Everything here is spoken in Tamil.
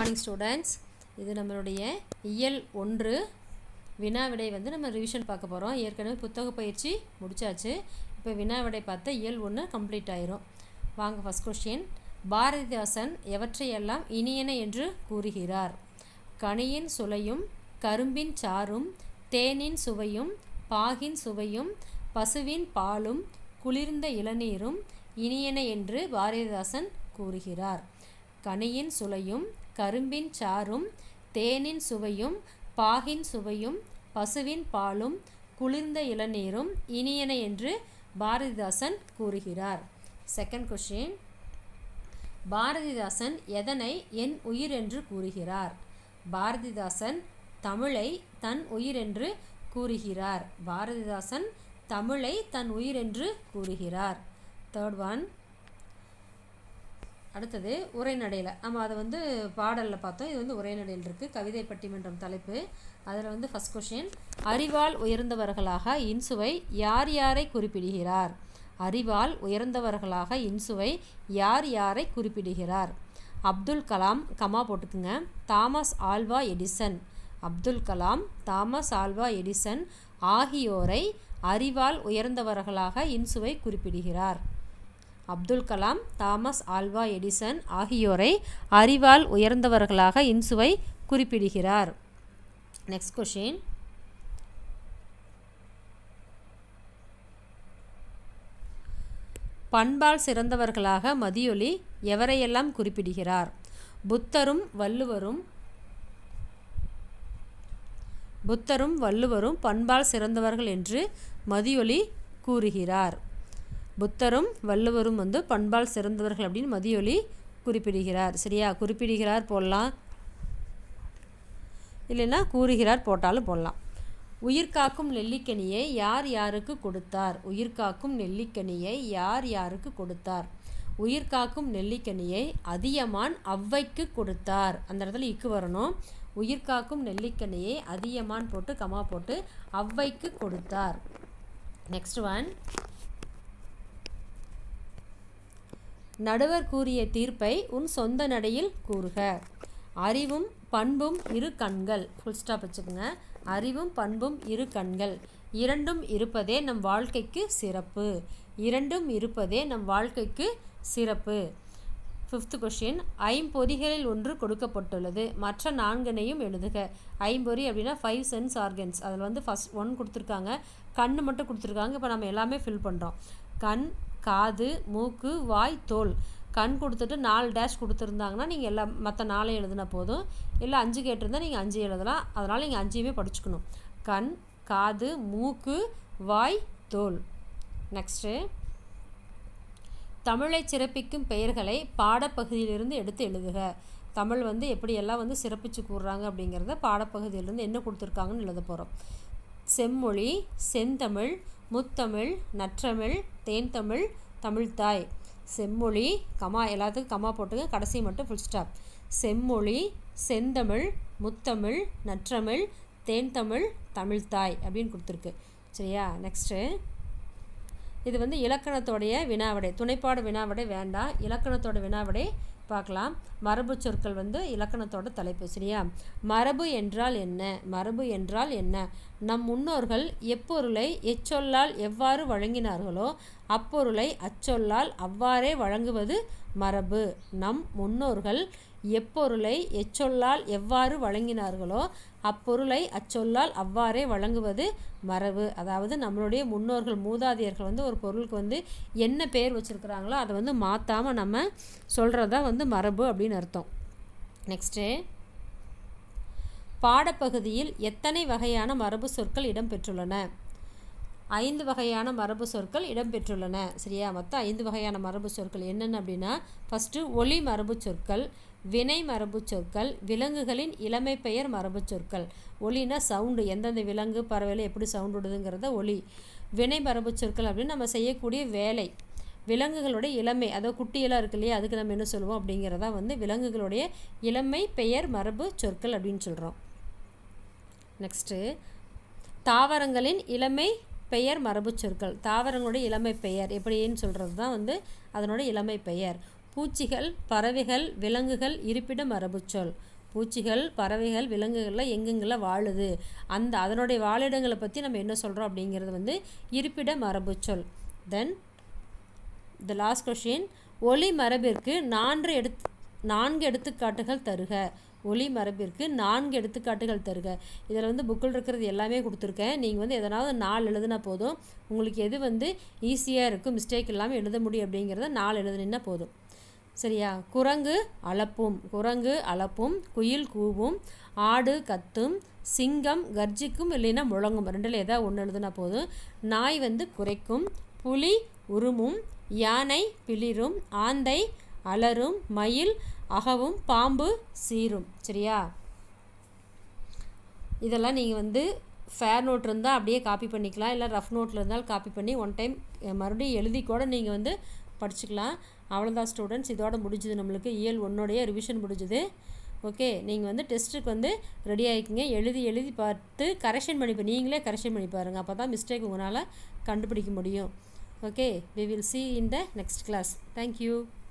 மார்னிங் ஸ்டூடெண்ட்ஸ் இது நம்மளுடைய இயல் ஒன்று வினா விடை வந்து நம்ம ரிவிஷன் பார்க்க போகிறோம் ஏற்கனவே புத்தக பயிற்சி முடிச்சாச்சு இப்போ வினா விடை பார்த்த இயல் ஒன்று கம்ப்ளீட் ஆயிரும் வாங்க ஃபஸ்ட் கொஸ்டின் பாரதிதாசன் எவற்றையெல்லாம் இனியன என்று கூறுகிறார் கனியின் சுளையும் கரும்பின் சாறும் தேனின் சுவையும் பாகின் சுவையும் பசுவின் பாலும் குளிர்ந்த இளநீரும் இனியன என்று பாரதிதாசன் கூறுகிறார் கனியின் சுளையும் கரும்பின் சாறும் தேனின் சுவையும் பாகின் சுவையும் பசுவின் பாலும் குளிர்ந்த இளநீரும் இனியன என்று பாரதிதாசன் கூறுகிறார் செகண்ட் கொஷின் பாரதிதாசன் எதனை என் உயிர் என்று கூறுகிறார் பாரதிதாசன் தமிழை தன் உயிர் என்று கூறுகிறார் பாரதிதாசன் தமிழை தன் உயிர் என்று கூறுகிறார் தேர்ட் ஒன் அடுத்தது உரைநடையில் நம்ம அதை வந்து பாடலில் பார்த்தோம் இது வந்து உரைநடையில் இருக்குது கவிதை பட்டிமன்றம் தலைப்பு அதில் வந்து ஃபஸ்ட் கொஷின் அறிவால் உயர்ந்தவர்களாக இன்சுவை யார் யாரை குறிப்பிடுகிறார் அறிவால் உயர்ந்தவர்களாக இன்சுவை யார் யாரை குறிப்பிடுகிறார் அப்துல் கலாம் கமா போட்டுக்குங்க Thomas Alva Edison Abdul Kalam Thomas Alva Edison ஆகியோரை அறிவால் உயர்ந்தவர்களாக இன்சுவை குறிப்பிடுகிறார் Abdul Kalam Thomas Alva Edison ஆகியோரை அறிவால் உயர்ந்தவர்களாக இன்சுவை குறிப்பிடுகிறார் நெக்ஸ்ட் கொஷின் பண்பால் சிறந்தவர்களாக மதியொலி எவரையெல்லாம் குறிப்பிடுகிறார் புத்தரும் வள்ளுவரும் புத்தரும் வள்ளுவரும் பண்பால் சிறந்தவர்கள் என்று மதியொலி கூறுகிறார் புத்தரும் வள்ளுவரும் வந்து பண்பால் சிறந்தவர்கள் அப்படின்னு மதியொலி குறிப்பிடுகிறார் சரியா குறிப்பிடுகிறார் போடலாம் இல்லைன்னா கூறுகிறார் போட்டாலும் போடலாம் உயிர்காக்கும் நெல்லிக்கனியை யார் யாருக்கு கொடுத்தார் உயிர்காக்கும் நெல்லிக்கனியை யார் யாருக்கு கொடுத்தார் உயிர்காக்கும் நெல்லிக்கனியை அதியமான் அவ்வைக்கு கொடுத்தார் அந்த இடத்துல இக்கு வரணும் உயிர்காக்கும் நெல்லிக்கனியை அதியமான் போட்டு கமா போட்டு அவ்வைக்கு கொடுத்தார் நெக்ஸ்ட் ஒன் நடுவர் கூறிய தீர்ப்பை உன் சொந்த நடையில் கூறுக அறிவும் பண்பும் இரு கண்கள் ஃபுல் ஸ்டாப் வச்சுக்கோங்க அறிவும் பண்பும் இரு கண்கள் இரண்டும் இருப்பதே நம் வாழ்க்கைக்கு சிறப்பு இரண்டும் இருப்பதே நம் வாழ்க்கைக்கு சிறப்பு ஃபிஃப்த் கொஷின் ஐம்பொறிகளில் ஒன்று கொடுக்கப்பட்டுள்ளது மற்ற நான்கனையும் எழுதுக ஐம்பொறி அப்படின்னா ஃபைவ் சென்ஸ் ஆர்கன்ஸ் அதில் வந்து ஃபஸ்ட் ஒன் கொடுத்துருக்காங்க கண் மட்டும் கொடுத்துருக்காங்க இப்போ நம்ம எல்லாமே ஃபில் பண்ணுறோம் கண் காது மூக்கு வாய் தோல் கண் கொடுத்துட்டு நாலு டேஷ் கொடுத்துருந்தாங்கன்னா நீங்கள் எல்லாம் மற்ற நாளை எழுதினா போதும் இல்லை அஞ்சு கேட்டிருந்தால் நீங்கள் அஞ்சு எழுதலாம் அதனால் நீங்கள் அஞ்சையுமே படிச்சுக்கணும் கண் காது மூக்கு வாய் தோல் நெக்ஸ்ட்டு தமிழை சிறப்பிக்கும் பெயர்களை பாடப்பகுதியிலிருந்து எடுத்து எழுதுக தமிழ் வந்து எப்படியெல்லாம் வந்து சிறப்பித்து கூறுறாங்க அப்படிங்கிறத பாடப்பகுதியிலிருந்து என்ன கொடுத்துருக்காங்கன்னு எழுத போகிறோம் செம்மொழி செந்தமிழ் முத்தமிழ் நற்றமிழ் தேன்தமிழ் தமிழ்தாய் செம்மொழி கமா எல்லாத்துக்கும் கமா போட்டுங்க கடைசி மட்டும் ஃபுல் ஸ்டாப் செம்மொழி செந்தமிழ் முத்தமிழ் நற்றமிழ் தேன்தமிழ் தமிழ்தாய் அப்படின்னு கொடுத்துருக்கு சரியா நெக்ஸ்ட்டு இது வந்து இலக்கணத்தோடைய வினாவிடை துணைப்பாடு வினாவிடை வேண்டாம் இலக்கணத்தோட வினாவிடை பார்க்கலாம் மரபு சொற்கள் வந்து இலக்கணத்தோட தலைப்பு சரியா மரபு என்றால் என்ன மரபு என்றால் என்ன நம் முன்னோர்கள் எப்பொருளை எச்சொல்லால் எவ்வாறு வழங்கினார்களோ அப்பொருளை அச்சொல்லால் அவ்வாறே வழங்குவது மரபு நம் முன்னோர்கள் எப்பொருளை எச்சொல்லால் எவ்வாறு வழங்கினார்களோ அப்பொருளை அச்சொல்லால் அவ்வாறே வழங்குவது மரபு அதாவது நம்மளுடைய முன்னோர்கள் மூதாதையர்கள் வந்து ஒரு பொருளுக்கு வந்து என்ன பேர் வச்சுருக்குறாங்களோ அதை வந்து மாற்றாமல் நம்ம சொல்கிறதா வந்து மரபு அப்படின்னு அர்த்தம் நெக்ஸ்ட்டு பாடப்பகுதியில் எத்தனை வகையான மரபு சொற்கள் இடம்பெற்றுள்ளன ஐந்து வகையான மரபு சொற்கள் இடம்பெற்றுள்ளன சரியா மொத்தம் ஐந்து வகையான மரபு சொற்கள் என்னென்ன அப்படின்னா ஃபஸ்ட்டு ஒளி மரபு சொற்கள் வினை மரபு சொற்கள் விலங்குகளின் இளமை பெயர் மரபு சொற்கள் ஒளினா சவுண்டு எந்தெந்த விலங்கு பறவையில் எப்படி சவுண்டு விடுதுங்கிறத ஒளி வினை மரபு சொற்கள் அப்படின்னு நம்ம செய்யக்கூடிய வேலை விலங்குகளுடைய இளமை அதாவது குட்டியெல்லாம் இருக்கு இல்லையா அதுக்கு நம்ம என்ன சொல்லுவோம் அப்படிங்கிறதா வந்து விலங்குகளுடைய இளமை பெயர் மரபு சொற்கள் அப்படின்னு சொல்கிறோம் நெக்ஸ்ட்டு தாவரங்களின் இளமை பெயர் மரபு சொற்கள் தாவரங்களுடைய இளமை பெயர் எப்படின்னு சொல்கிறது தான் வந்து அதனோட இளமை பெயர் பூச்சிகள் பறவைகள் விலங்குகள் இருப்பிட மரபுச்சொல் பூச்சிகள் பறவைகள் விலங்குகள்லாம் எங்கெங்கெல்லாம் வாழுது அந்த அதனுடைய வாழிடங்களை பற்றி நம்ம என்ன சொல்கிறோம் அப்படிங்கிறது வந்து இருப்பிட மரபுச்சொல் தென் த லாஸ்ட் கொஷின் ஒளி மரபிற்கு நான்கு எடுத்து நான்கு எடுத்துக்காட்டுகள் தருக ஒளி மரபிற்கு நான்கு எடுத்துக்காட்டுகள் தருக இதில் வந்து புக்கில் இருக்கிறது எல்லாமே கொடுத்துருக்கேன் நீங்கள் வந்து எதனாவது நாலு எழுதுனா போதும் உங்களுக்கு எது வந்து ஈஸியாக இருக்கும் மிஸ்டேக் இல்லாமல் எழுத முடியும் அப்படிங்கிறத நாலு எழுதுனீங்கன்னா போதும் சரியா குரங்கு அளப்பும் குரங்கு அளப்பும் குயில் கூவும் ஆடு கத்தும் சிங்கம் கர்ஜிக்கும் இல்லைன்னா முழங்கும் ரெண்டில் ஏதாவது ஒன்று எழுதுனா போதும் நாய் வந்து குறைக்கும் புலி உருமும் யானை பிளிரும் ஆந்தை அலரும் மயில் அகவும் பாம்பு சீரும் சரியா இதெல்லாம் நீங்கள் வந்து ஃபேர் நோட் இருந்தால் அப்படியே காப்பி பண்ணிக்கலாம் இல்லை ரஃப் நோட்டில் இருந்தாலும் காப்பி பண்ணி ஒன் டைம் மறுபடியும் எழுதி கூட நீங்கள் வந்து படிச்சுக்கலாம் அவ்வளோதான் ஸ்டூடெண்ட்ஸ் இதோட முடிஞ்சுது நம்மளுக்கு இயல் ஒன்னோடைய ரிவிஷன் முடிஞ்சுது ஓகே நீங்கள் வந்து டெஸ்ட்டுக்கு வந்து ரெடி ஆகிக்கிங்க எழுதி எழுதி பார்த்து கரெக்ஷன் பண்ணி நீங்களே கரெக்ஷன் பண்ணி பாருங்கள் அப்போ தான் மிஸ்டேக் உங்களால் கண்டுபிடிக்க முடியும் okay we will see in the next class thank you